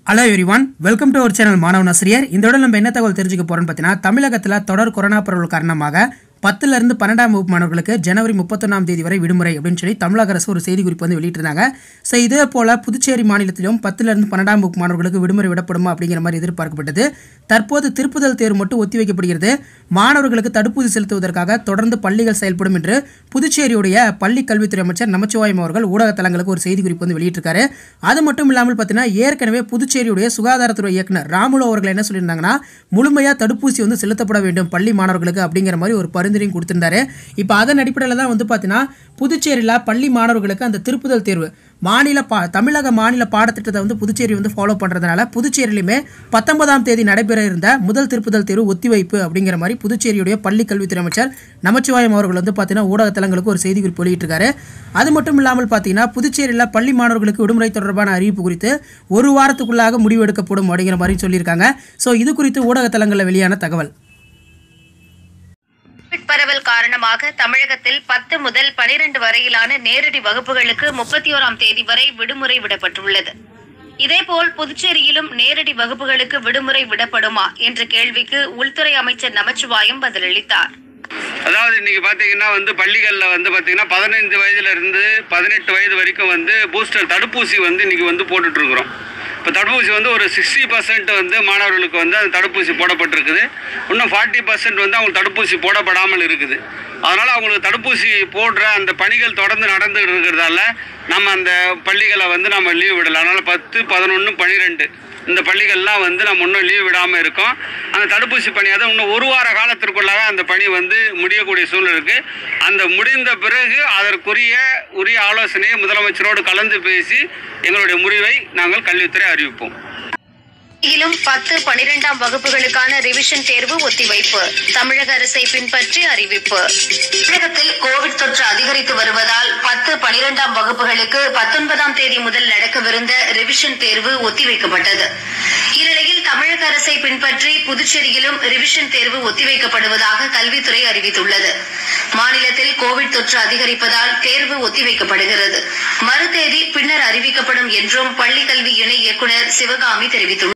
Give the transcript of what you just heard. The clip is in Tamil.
hello everyone welcome to our channel மாணவன் ஆசிரியர் இந்த விட நம்ம என்ன தகவல் தெரிஞ்சுக்க போறோம்னு பார்த்தீங்கன்னா தமிழகத்தில் தொடர் கொரோனா பரவல் காரணமாக பத்துல இருந்து பன்னெண்டாம் வகுப்பு மாணவர்களுக்கு ஜனவரி முப்பத்தொன்னாம் தேதி வரை விடுமுறை அப்படின்னு சொல்லி தமிழக அரசு ஒரு செய்தி குறிப்பு வந்து வெளியிட்டிருந்தாங்க ஸோ இதே போல புதுச்சேரி மாநிலத்திலும் பத்துல இருந்து பன்னெண்டாம் வகுப்பு மாணவர்களுக்கு விடுமுறை விடப்படுமா அப்படிங்கிற மாதிரி எதிர்பார்க்கப்பட்டது தற்போது திருப்புதல் தேர்வு மட்டும் ஒத்திவைக்கப்படுகிறது மாணவர்களுக்கு தடுப்பூசி செலுத்துவதற்காக தொடர்ந்து பள்ளிகள் செயல்படும் என்று புதுச்சேரியுடைய பள்ளி கல்வித்துறை அமைச்சர் நமச்சிவாயம் அவர்கள் ஊடக தளங்களுக்கு ஒரு செய்தி குறிப்பு வந்து வெளியிட்டிருக்காரு அது மட்டும் இல்லாமல் பார்த்தீங்கன்னா ஏற்கனவே புதுச்சேரியுடைய சுகாதாரத்துறை இயக்குனர் ராமுலு அவர்கள் என்ன சொல்லியிருந்தாங்கன்னா முழுமையாக தடுப்பூசி வந்து செலுத்தப்பட வேண்டும் பள்ளி மாணவர்களுக்கு அப்படிங்கிற மாதிரி ஒரு பரிந்துரையும் கொடுத்திருந்தாரு இப்போ அதன் அடிப்படையில் தான் வந்து பார்த்தீங்கன்னா புதுச்சேரியில் பள்ளி மாணவர்களுக்கு அந்த திருப்புதல் தேர்வு மாநில பா தமிழக மாநில பாடத்திட்டத்தை வந்து புதுச்சேரி வந்து ஃபாலோ பண்ணுறதுனால புதுச்சேரியிலுமே பத்தொன்பதாம் தேதி நடைபெற இருந்த முதல் திருப்புதல் தேர்வு ஒத்திவைப்பு அப்படிங்கிற மாதிரி புதுச்சேரியுடைய பள்ளி கல்வித்துறை அமைச்சர் நமச்சிவாயம் அவர்கள் வந்து பார்த்தீங்கன்னா ஊடகத்தலங்களுக்கு ஒரு செய்தி குறிப்பு வெளியிட்டிருக்காரு அது மட்டும் இல்லாமல் பார்த்தீங்கன்னா புதுச்சேரியில் பள்ளி மாணவர்களுக்கு விடுமுறை தொடர்பான அறிவிப்பு குறித்து ஒரு வாரத்துக்குள்ளாக முடிவு எடுக்கப்படும் அப்படிங்கிற மாதிரி சொல்லியிருக்காங்க ஸோ இது குறித்து ஊடகத்தலங்களில் வெளியான தகவல் கோவிட் பரவல் காரணமாக தமிழகத்தில் பத்து முதல் பனிரெண்டு வரையிலான நேரடி வகுப்புகளுக்கு முப்பத்தி ஓராம் தேதி வரை விடுமுறை விடப்பட்டுள்ளது இதேபோல் புதுச்சேரியிலும் நேரடி வகுப்புகளுக்கு விடுமுறை விடப்படுமா என்ற கேள்விக்கு உள்துறை அமைச்சர் நமச்சிவாயம் பதிலளித்தார் அதாவது இன்னைக்கு பார்த்தீங்கன்னா வந்து பள்ளிகளில் வந்து பார்த்தீங்கன்னா பதினைந்து வயதுல இருந்து பதினெட்டு வயது வரைக்கும் வந்து பூஸ்டர் தடுப்பூசி வந்து இன்னைக்கு வந்து போட்டுட்டு இருக்கிறோம் இப்போ தடுப்பூசி வந்து ஒரு சிக்ஸ்டி பர்சன்ட் வந்து மாணவர்களுக்கு வந்து அந்த தடுப்பூசி போடப்பட்டிருக்குது இன்னும் ஃபார்ட்டி பர்சன்ட் வந்து அவங்களுக்கு தடுப்பூசி போடப்படாமல் இருக்குது அதனால் அவங்களுக்கு தடுப்பூசி போடுற அந்த பணிகள் தொடர்ந்து நடந்துகிட்டு இருக்கிறதால நம்ம அந்த பள்ளிகளை வந்து நம்ம லீவ் விடலாம் அதனால் பத்து பதினொன்று பன்னிரெண்டு இந்த பள்ளிகள்லாம் வந்து நம்ம இன்னும் லீவ் விடாமல் இருக்கோம் அந்த தடுப்பூசி பணி அதை இன்னும் ஒரு வார காலத்திற்குள்ளாக அந்த பணி வந்து முடியக்கூடிய சூழ்நிலை இருக்குது அந்த முடிந்த பிறகு அதற்குரிய உரிய ஆலோசனையை முதலமைச்சரோடு கலந்து பேசி எங்களுடைய முடிவை நாங்கள் கல்வித்துறை அறிவிப்போம் இலும் பத்து பனிரெண்டாம் வகுப்புகளுக்கான ரிவிஷன் தேர்வு ஒத்திவைப்பு தமிழக அரசை பின்பற்றி அறிவிப்பு தமிழகத்தில் கோவிட் தொற்று அதிகரித்து வருவதால் பத்து பனிரெண்டாம் வகுப்புகளுக்கு பத்தொன்பதாம் தேதி முதல் நடக்கவிருந்த ரிவிஷன் தேர்வு ஒத்திவைக்கப்பட்டது இந்நிலையில் தமிழக அரசை பின்பற்றி புதுச்சேரியிலும் ரிவிஷன் தேர்வு ஒத்திவைக்கப்படுவதாக கல்வித்துறை அறிவித்துள்ளது மாநிலத்தில் கோவிட் தொற்று அதிகரிப்பதால் தேர்வு ஒத்திவைக்கப்படுகிறது மறு தேதி பின்னர் அறிவிக்கப்படும் என்றும் பள்ளிக்கல்வி இணை இயக்குநர் சிவகாமி தெரிவித்துள்ளார்